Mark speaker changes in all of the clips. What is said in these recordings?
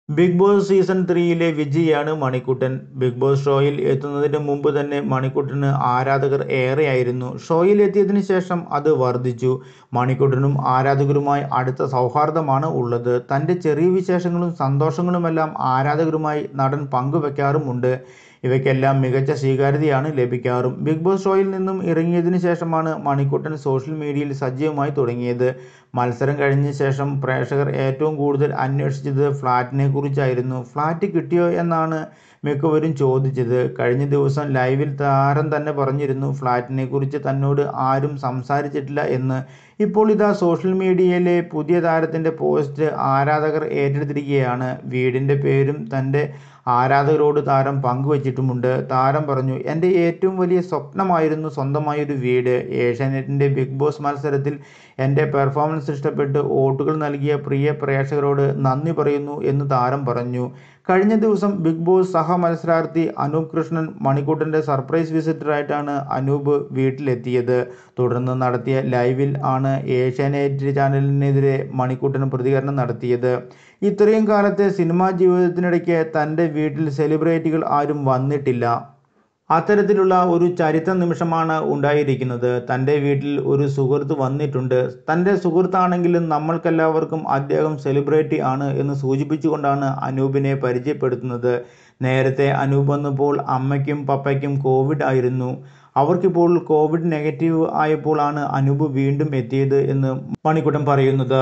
Speaker 1: big Boss season ത്രീയിലെ വിജയിയാണ് Manikuttan Bigg Boss ഷോയിൽ എത്തുന്നതിന് മുമ്പ് തന്നെ മണിക്കുട്ടന് ആരാധകർ ഏറെയായിരുന്നു ഷോയിൽ എത്തിയതിനു ശേഷം അത് വർദ്ധിച്ചു മണിക്കുട്ടനും ആരാധകരുമായി അടുത്ത സൗഹാർദ്ദമാണ് ഉള്ളത് തൻ്റെ ചെറിയ വിശേഷങ്ങളും സന്തോഷങ്ങളുമെല്ലാം ആരാധകരുമായി നടൻ പങ്കുവെക്കാറുമുണ്ട് ഇവയ്ക്കെല്ലാം മികച്ച സ്വീകാര്യതയാണ് ലഭിക്കാറും ബിഗ് ബോസ് ഷോയിൽ നിന്നും ഇറങ്ങിയതിന് ശേഷമാണ് മണിക്കുട്ടൻ സോഷ്യൽ മീഡിയയിൽ സജീവമായി തുടങ്ങിയത് മത്സരം കഴിഞ്ഞ ശേഷം പ്രേക്ഷകർ ഏറ്റവും കൂടുതൽ അന്വേഷിച്ചത് ഫ്ലാറ്റിനെ കുറിച്ചായിരുന്നു ഫ്ലാറ്റ് കിട്ടിയോ എന്നാണ് മിക്കവരും ചോദിച്ചത് കഴിഞ്ഞ ദിവസം ലൈവിൽ താരം തന്നെ പറഞ്ഞിരുന്നു ഫ്ലാറ്റിനെ കുറിച്ച് തന്നോട് ആരും സംസാരിച്ചിട്ടില്ല എന്ന് ഇപ്പോൾ ഇതാ സോഷ്യൽ മീഡിയയിലെ പുതിയ താരത്തിൻ്റെ പോസ്റ്റ് ആരാധകർ ഏറ്റെടുത്തിരിക്കുകയാണ് വീടിൻ്റെ പേരും തൻ്റെ ആരാധകരോട് താരം പങ്കുവച്ചിട്ടുമുണ്ട് താരം പറഞ്ഞു എൻ്റെ ഏറ്റവും വലിയ സ്വപ്നമായിരുന്നു സ്വന്തമായൊരു വീട് ഏഷ്യാനെറ്റിൻ്റെ ബിഗ് ബോസ് മത്സരത്തിൽ എൻ്റെ പെർഫോമൻസ് ഇഷ്ടപ്പെട്ട് വോട്ടുകൾ നൽകിയ പ്രിയ പ്രേക്ഷകരോട് നന്ദി പറയുന്നു എന്ന് താരം പറഞ്ഞു കഴിഞ്ഞ ദിവസം ബിഗ് ബോസ് സഹ മത്സരാർത്ഥി അനൂപ് കൃഷ്ണൻ മണിക്കൂട്ടൻ്റെ സർപ്രൈസ് വിസിറ്ററായിട്ടാണ് അനൂപ് വീട്ടിലെത്തിയത് തുടർന്ന് നടത്തിയ ലൈവിൽ ആണ് ഏഷ്യാനെറ്റ് ചാനലിനെതിരെ മണിക്കൂട്ടൻ പ്രതികരണം നടത്തിയത് ഇത്രയും കാലത്തെ സിനിമാ ജീവിതത്തിനിടയ്ക്ക് തൻ്റെ വീട്ടിൽ സെലിബ്രിറ്റികൾ ആരും വന്നിട്ടില്ല അത്തരത്തിലുള്ള ഒരു ചരിത്ര നിമിഷമാണ് ഉണ്ടായിരിക്കുന്നത് തൻ്റെ വീട്ടിൽ ഒരു സുഹൃത്ത് വന്നിട്ടുണ്ട് തൻ്റെ സുഹൃത്താണെങ്കിലും നമ്മൾക്കെല്ലാവർക്കും അദ്ദേഹം സെലിബ്രിറ്റി ആണ് എന്ന് സൂചിപ്പിച്ചുകൊണ്ടാണ് അനൂപിനെ പരിചയപ്പെടുത്തുന്നത് നേരത്തെ അനൂപ് വന്നപ്പോൾ അമ്മയ്ക്കും പപ്പയ്ക്കും കോവിഡ് ആയിരുന്നു അവർക്കിപ്പോൾ കോവിഡ് നെഗറ്റീവ് ആയപ്പോഴാണ് അനൂപ് വീണ്ടും എത്തിയത് എന്ന് മണിക്കുട്ടൻ പറയുന്നത്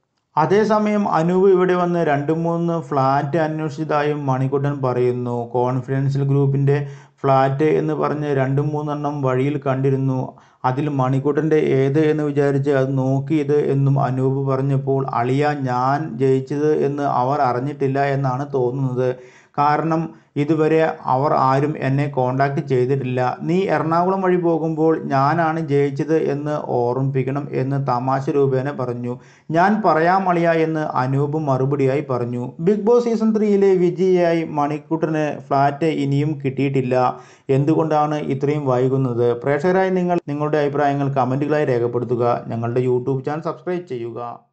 Speaker 1: അതേസമയം അനൂപ് ഇവിടെ വന്ന് രണ്ട് മൂന്ന് ഫ്ലാറ്റ് അന്വേഷിച്ചതായും മണിക്കുട്ടൻ പറയുന്നു കോൺഫിഡൻഷ്യൽ ഗ്രൂപ്പിൻ്റെ ഫ്ലാറ്റ് എന്ന് പറഞ്ഞ് രണ്ട് മൂന്നെണ്ണം വഴിയിൽ കണ്ടിരുന്നു അതിൽ മണിക്കുട്ടൻ്റെ ഏത് എന്ന് വിചാരിച്ച് അത് നോക്കിയത് എന്നും അനൂപ് പറഞ്ഞപ്പോൾ അളിയ ഞാൻ ജയിച്ചത് എന്ന് അവർ അറിഞ്ഞിട്ടില്ല എന്നാണ് തോന്നുന്നത് കാരണം ഇതുവരെ അവർ ആരും എന്നെ കോണ്ടാക്ട് ചെയ്തിട്ടില്ല നീ എറണാകുളം വഴി പോകുമ്പോൾ ഞാനാണ് ജയിച്ചത് എന്ന് ഓർമ്മിപ്പിക്കണം എന്ന് തമാശ രൂപേണ പറഞ്ഞു ഞാൻ പറയാം അളിയ എന്ന് അനൂപ് മറുപടിയായി പറഞ്ഞു ബിഗ് ബോസ് സീസൺ ത്രീയിലെ വിജയിയായി മണിക്കുട്ടന് ഫ്ലാറ്റ് ഇനിയും കിട്ടിയിട്ടില്ല എന്തുകൊണ്ടാണ് ഇത്രയും വൈകുന്നത് പ്രേക്ഷകരായി നിങ്ങൾ നിങ്ങളുടെ അഭിപ്രായങ്ങൾ കമൻറ്റുകളായി രേഖപ്പെടുത്തുക ഞങ്ങളുടെ യൂട്യൂബ് ചാനൽ സബ്സ്ക്രൈബ് ചെയ്യുക